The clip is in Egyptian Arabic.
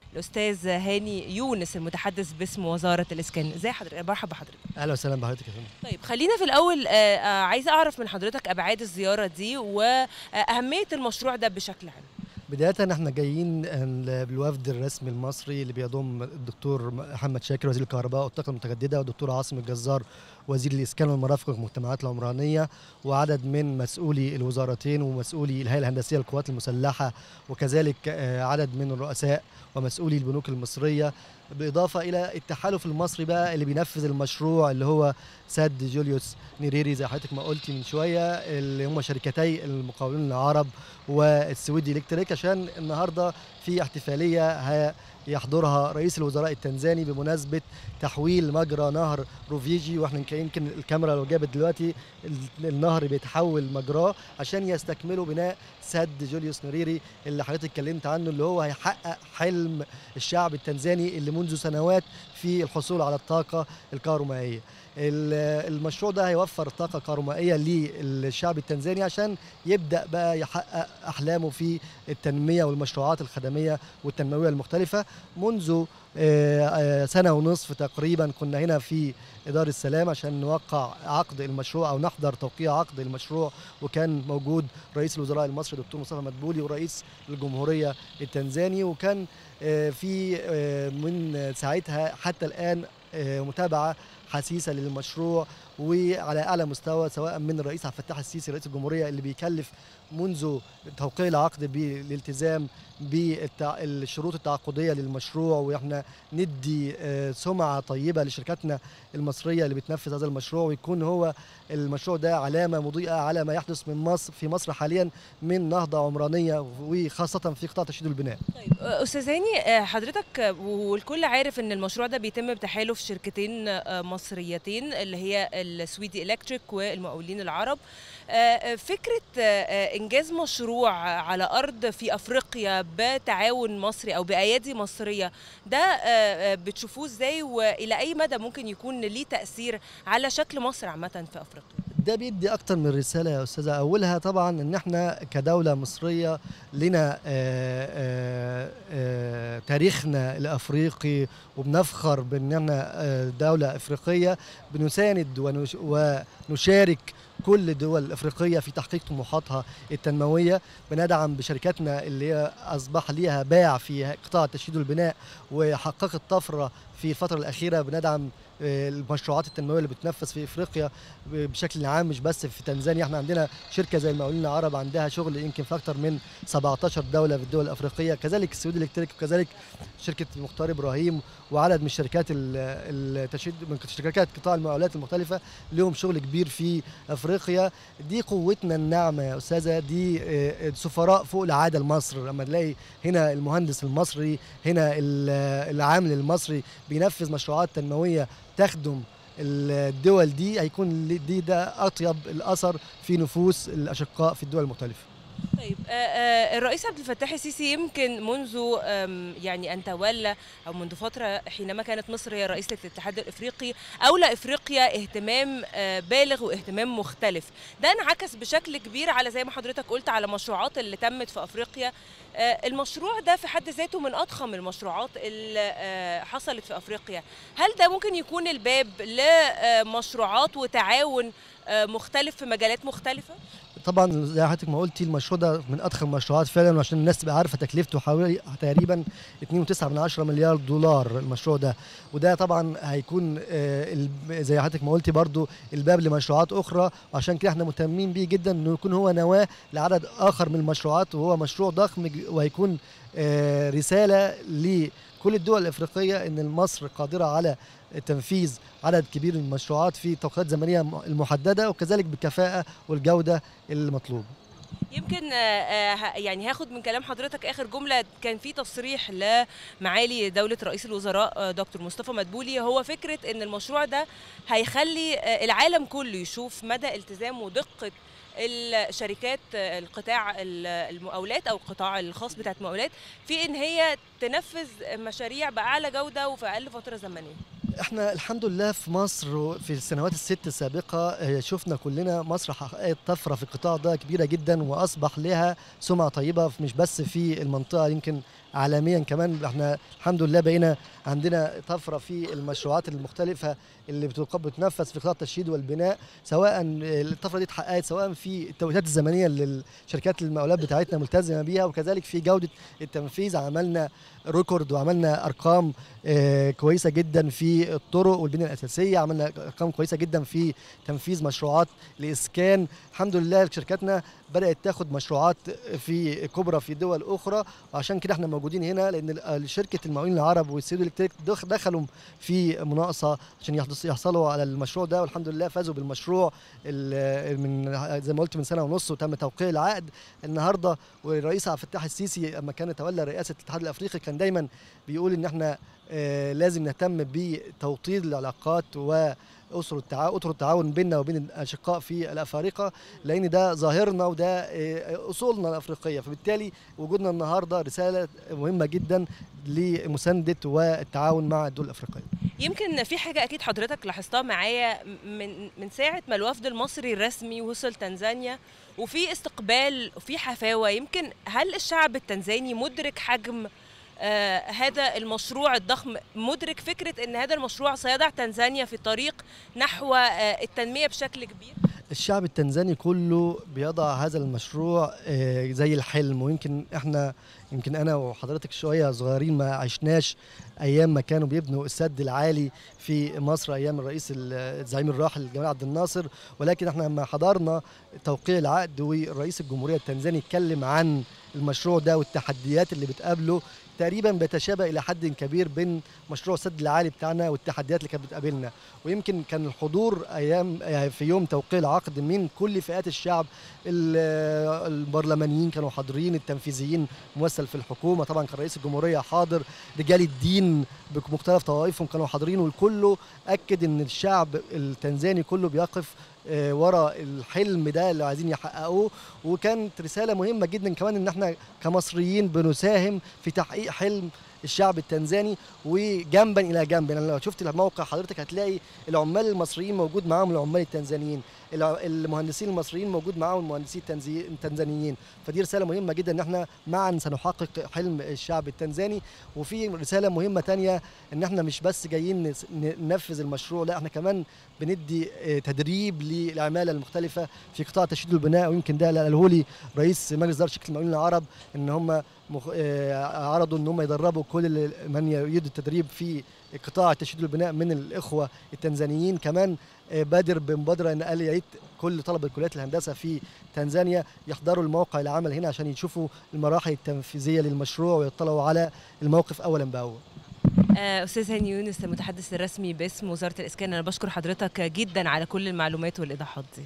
الاستاذ هاني يونس المتحدث باسم وزاره الاسكان ازي حضرتك مرحبا بحضرتك اهلا وسهلا بحضرتك يا فندم طيب خلينا في الاول آه، آه، عايزه اعرف من حضرتك ابعاد الزياره دي واهميه المشروع ده بشكل عام بداية احنا جايين بالوفد الرسمي المصري اللي بيضم الدكتور محمد شاكر وزير الكهرباء والطاقة المتجددة والدكتور عاصم الجزار وزير الإسكان والمرافق والمجتمعات العمرانية وعدد من مسؤولي الوزارتين ومسؤولي الهيئة الهندسية للقوات المسلحة وكذلك آه، عدد من الرؤساء ومسؤولي البنوك المصرية بالإضافة إلى التحالف المصري بقى اللي بينفذ المشروع اللي هو سد جوليوس نيريري زي حضرتك ما قلتي من شوية اللي هم شركتي المقاولين العرب والسويدي الكتريك عشان النهارده في احتفاليه يحضرها رئيس الوزراء التنزاني بمناسبه تحويل مجرى نهر روفيجي واحنا يمكن الكاميرا لو جابت دلوقتي النهر بيتحول مجراه عشان يستكملوا بناء سد جوليوس نريري اللي حضرتك اتكلمت عنه اللي هو هيحقق حلم الشعب التنزاني اللي منذ سنوات في الحصول على الطاقه الكهرومائيه المشروع ده هيوفر طاقه كهرومائيه للشعب التنزاني عشان يبدا بقى يحقق احلامه في التنميه والمشروعات الخدميه والتنمويه المختلفه منذ آه، آه، سنه ونصف تقريبا كنا هنا في دار السلام عشان نوقع عقد المشروع او نحضر توقيع عقد المشروع وكان موجود رئيس الوزراء المصري دكتور مصطفى مدبولي ورئيس الجمهوريه التنزاني وكان آه، في من ساعتها حتى الان متابعه حسيسه للمشروع وعلى اعلى مستوى سواء من الرئيس عبد الفتاح السيسي رئيس الجمهوريه اللي بيكلف منذ توقيع العقد بالالتزام بالشروط التعاقديه للمشروع واحنا ندي آه، سمعه طيبه لشركاتنا المصريه اللي بتنفذ هذا المشروع ويكون هو المشروع ده علامه مضيئه على ما يحدث من مصر في مصر حاليا من نهضه عمرانيه وخاصه في قطاع تشييد البناء. طيب استاذ هاني آه، حضرتك والكل عارف ان المشروع ده بيتم بتحالف شركتين آه، مصريتين اللي هي السويدي الكتريك والمقاولين العرب. فكره انجاز مشروع على ارض في افريقيا بتعاون مصري او بايادي مصريه ده بتشوفوه ازاي والى اي مدى ممكن يكون ليه تاثير على شكل مصر عامه في افريقيا ده بيدي اكتر من رساله يا استاذه اولها طبعا ان احنا كدوله مصريه لنا آآ آآ تاريخنا الافريقي وبنفخر بان احنا دوله افريقيه بنساند ونشارك كل الدول الافريقيه في تحقيق طموحاتها التنمويه بندعم بشركاتنا اللي هي اصبح ليها باع في قطاع التشييد والبناء وحققت طفره في الفتره الاخيره بندعم المشروعات التنمويه اللي بتنفذ في افريقيا بشكل عام مش بس في تنزانيا احنا عندنا شركه زي المقاولين العرب عندها شغل يمكن في اكثر من 17 دوله في الدول الافريقيه كذلك السعودي الكتريك وكذلك شركه مختار ابراهيم وعدد من الشركات التشييد من شركات قطاع المقاولات المختلفه لهم شغل كبير في افريقيا دي قوتنا الناعمه يا استاذه دي سفراء فوق العاده لمصر لما تلاقي هنا المهندس المصري هنا العامل المصري بينفذ مشروعات تنمويه تخدم الدول دي هيكون دي ده اطيب الاثر في نفوس الاشقاء في الدول المختلفه طيب الرئيس عبد الفتاح السيسي يمكن منذ يعني ان تولى او منذ فتره حينما كانت مصر هي رئيسه الاتحاد الافريقي اولى افريقيا اهتمام بالغ واهتمام مختلف ده انعكس بشكل كبير على زي ما حضرتك قلت على مشروعات اللي تمت في افريقيا المشروع ده في حد ذاته من اضخم المشروعات اللي حصلت في افريقيا هل ده ممكن يكون الباب لمشروعات وتعاون مختلف في مجالات مختلفه طبعا زي حضرتك ما قلتي المشروع ده من اضخم المشروعات فعلا وعشان الناس تبقى عارفه تكلفته حوالي تقريبا 2.9 مليار دولار المشروع ده وده طبعا هيكون زي حضرتك ما قلتي برضو الباب لمشروعات اخرى وعشان كده احنا مهتمين بيه جدا انه يكون هو نواه لعدد اخر من المشروعات وهو مشروع ضخم وهيكون رساله لكل الدول الافريقيه ان مصر قادره على تنفيذ عدد كبير من المشروعات في توقيتات زمنيه المحدده وكذلك بالكفاءه والجوده المطلوبه. يمكن يعني هاخد من كلام حضرتك اخر جمله كان في تصريح لمعالي دوله رئيس الوزراء دكتور مصطفى مدبولي هو فكره ان المشروع ده هيخلي العالم كله يشوف مدى التزام ودقه الشركات القطاع المقاولات او القطاع الخاص بتاعت المقاولات في ان هي تنفذ مشاريع باعلى جوده وفي اقل فتره زمنيه احنا الحمد لله في مصر في السنوات الست السابقه شفنا كلنا مصر حققت طفره في القطاع ده كبيره جدا واصبح لها سمعه طيبه مش بس في المنطقه يمكن عالميا كمان احنا الحمد لله بقينا عندنا طفره في المشروعات المختلفه اللي بتق- بتنفذ في قطاع التشييد والبناء سواء الطفره دي اتحققت سواء في التوقيتات الزمنيه اللي الشركات المقاولات بتاعتنا ملتزمه بيها وكذلك في جوده التنفيذ عملنا ريكورد وعملنا ارقام آه، كويسه جدا في الطرق والبنيه الاساسيه عملنا ارقام كويسه جدا في تنفيذ مشروعات لاسكان الحمد لله شركاتنا بدات تاخد مشروعات في كبرى في دول اخرى وعشان كده احنا موجودين هنا لان ال- شركه المقاولين العرب والسيدو الكتريك دخ- دخلوا في مناقصه عشان يحدث- يحصلوا على المشروع ده والحمد لله فازوا بالمشروع ال- من زي ما قلت من سنه ونص وتم توقيع العقد النهارده والرئيس عبد الفتاح السيسي لما كان يتولى رئاسه الاتحاد الافريقي كان دايما بيقول ان احنا آه، لازم نهتم بتوطيد العلاقات وأسر التعاون أطر التعاون بيننا وبين الأشقاء في الأفارقة لأن ده ظاهرنا وده آه، أصولنا الأفريقية فبالتالي وجودنا النهاردة رسالة مهمة جدا لمساندة والتعاون مع الدول الأفريقية يمكن في حاجة أكيد حضرتك لاحظتها معايا من من ساعة ما الوفد المصري الرسمي وصل تنزانيا وفي استقبال وفي حفاوة يمكن هل الشعب التنزاني مدرك حجم آه هذا المشروع الضخم مدرك فكرة أن هذا المشروع سيضع تنزانيا في طريق نحو آه التنمية بشكل كبير الشعب التنزاني كله بيضع هذا المشروع آه، زي الحلم ويمكن احنا يمكن انا وحضرتك شويه صغيرين ما عشناش ايام ما كانوا بيبنوا السد العالي في مصر ايام الرئيس ال- الزعيم الراحل جمال عبد الناصر ولكن احنا لما حضرنا توقيع العقد والرئيس الجمهوريه التنزاني اتكلم عن المشروع ده والتحديات اللي بتقابله تقريبا بيتشابه الى حد كبير بين مشروع السد العالي بتاعنا والتحديات اللي كانت بتقابلنا ويمكن كان الحضور ايام يعني في يوم توقيع العقد من كل فئات الشعب ال- البرلمانيين كانوا حاضرين التنفيذيين ممثل في الحكومه طبعا كان رئيس الجمهوريه حاضر رجال الدين بمختلف طوائفهم كانوا حاضرين والكل اكد ان الشعب التنزاني كله بيقف آه، ورا الحلم ده اللي عايزين يحققوه وكانت رساله مهمه جدا كمان ان احنا كمصريين بنساهم في تحقيق حلم الشعب التنزاني وجنبا الى جنب يعني لو شفت الموقع حضرتك هتلاقي العمال المصريين موجود معاهم العمال التنزانيين الع- المهندسين المصريين موجود معاهم المهندسين التنزي- التنزانيين فدي رساله مهمه جدا ان احنا معا سنحقق حلم الشعب التنزاني وفي رساله مهمه تانية ان احنا مش بس جايين نس- ن- ننفذ المشروع لا احنا كمان بندي آه، تدريب للعماله المختلفه في قطاع التشييد والبناء ويمكن ده اللي قاله لي رئيس مجلس اداره شركه المقاولين العرب ان هم مخ... آه، عرضوا ان هم يدربوا كل ال- من يريد التدريب في قطاع التشييد والبناء من الاخوه التنزانيين كمان آه، بادر بمبادره ان قال يا ريت كل طلبه كليات الهندسه في تنزانيا يحضروا الموقع العمل هنا عشان يشوفوا المراحل التنفيذيه للمشروع ويطلعوا على الموقف اولا باول آه، أستاذ هاني يونس المتحدث الرسمي باسم وزارة الإسكان أنا بشكر حضرتك جدا على كل المعلومات والإيضاحات دي